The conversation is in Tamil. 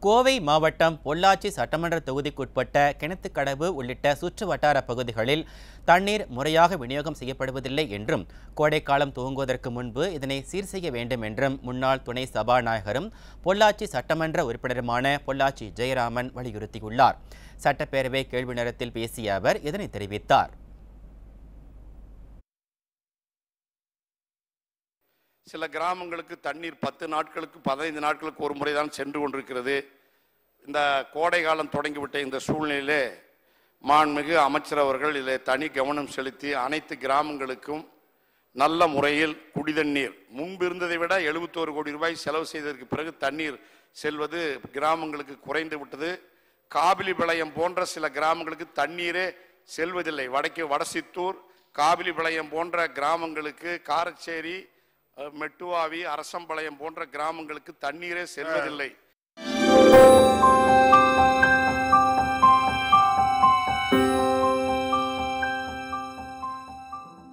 கோவை மாவட்டம் பொள்ளாச்சி சட்டமன்ற தொகுதிக்குட்பட்ட கிணத்துக்கடவு உள்ளிட்ட சுற்று வட்டார பகுதிகளில் தண்ணீர் முறையாக விநியோகம் செய்யப்படுவதில்லை என்றும் கோடைக்காலம் துவங்குவதற்கு முன்பு இதனை சீர் செய்ய வேண்டும் என்றும் முன்னாள் துணை சபாநாயகரும் பொள்ளாச்சி சட்டமன்ற உறுப்பினருமான பொள்ளாச்சி ஜெயராமன் வலியுறுத்தியுள்ளார் சட்டப்பேரவை கேள்வி நேரத்தில் பேசிய அவர் இதனை தெரிவித்தார் சில கிராமங்களுக்கு தண்ணீர் பத்து நாட்களுக்கு பதினைந்து நாட்களுக்கு ஒரு முறை தான் சென்று கொண்டிருக்கிறது இந்த கோடை காலம் தொடங்கிவிட்ட இந்த சூழ்நிலையிலே மாண்புமிகு அமைச்சர் அவர்கள் இதில் தனி கவனம் செலுத்தி அனைத்து கிராமங்களுக்கும் நல்ல முறையில் குடிதண்ணீர் முன்பு இருந்ததை விட எழுபத்தோரு கோடி ரூபாய் செலவு செய்ததற்கு பிறகு தண்ணீர் செல்வது கிராமங்களுக்கு குறைந்து விட்டது காபிலி விளையம் போன்ற சில கிராமங்களுக்கு தண்ணீரே செல்வதில்லை வடக்கு வடசித்தூர் காபிலி விளையம் போன்ற கிராமங்களுக்கு காரச்சேரி அஹ், மெட்டுவாவி அரசம்பாளையம் போன்ற கிராமங்களுக்கு தண்ணீரே செல்வதில்லை